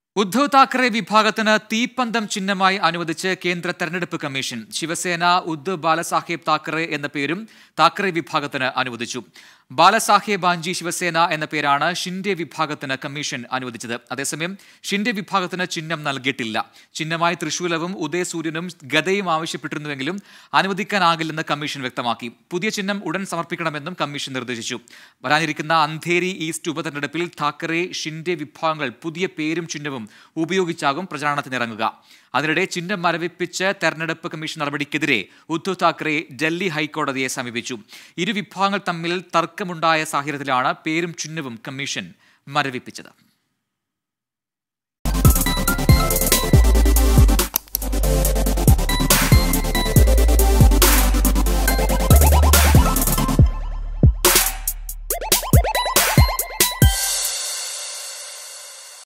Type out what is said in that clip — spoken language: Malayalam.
ഉദ്ധവ് താക്കറെ വിഭാഗത്തിന് തീപ്പന്തം ചിഹ്നമായി അനുവദിച്ച് കേന്ദ്ര തെരഞ്ഞെടുപ്പ് കമ്മീഷൻ ശിവസേന ഉദ്ധവ് ബാലസാഹേബ് താക്കറെ എന്ന പേരും താക്കറെ വിഭാഗത്തിന് അനുവദിച്ചു ബാലസാഹേബ് ബാഞ്ചി ശിവസേന എന്ന പേരാണ് ഷിൻഡെ വിഭാഗത്തിന് കമ്മീഷൻ അനുവദിച്ചത് അതേസമയം ഷിൻഡെ വിഭാഗത്തിന് ചിഹ്നം നൽകിയിട്ടില്ല ചിഹ്നമായി തൃശൂലവും ഉദയസൂര്യനും ഗതയും ആവശ്യപ്പെട്ടിരുന്നുവെങ്കിലും അനുവദിക്കാനാകില്ലെന്ന് കമ്മീഷൻ വ്യക്തമാക്കി പുതിയ ചിഹ്നം ഉടൻ സമർപ്പിക്കണമെന്നും കമ്മീഷൻ നിർദ്ദേശിച്ചു വരാനിരിക്കുന്ന അന്ധേരി ഈസ്റ്റ് ഉപതെരഞ്ഞെടുപ്പിൽ താക്കറെ ഷിൻഡെ വിഭാഗങ്ങൾ പുതിയ പേരും ചിഹ്നവും ഉപയോഗിച്ചാകും പ്രചാരണത്തിനിറങ്ങുക അതിനിടെ ചിഹ്നം മരവിപ്പിച്ച് തെരഞ്ഞെടുപ്പ് കമ്മീഷൻ നടപടിക്കെതിരെ ഉദ്ധവ് താക്കറെ ഡൽഹി ഹൈക്കോടതിയെ സമീപിച്ചു ഇരു വിഭാഗങ്ങൾ തമ്മിൽ തർക്കമുണ്ടായ സാഹചര്യത്തിലാണ് പേരും ചിഹ്നവും കമ്മീഷൻ മരവിപ്പിച്ചത്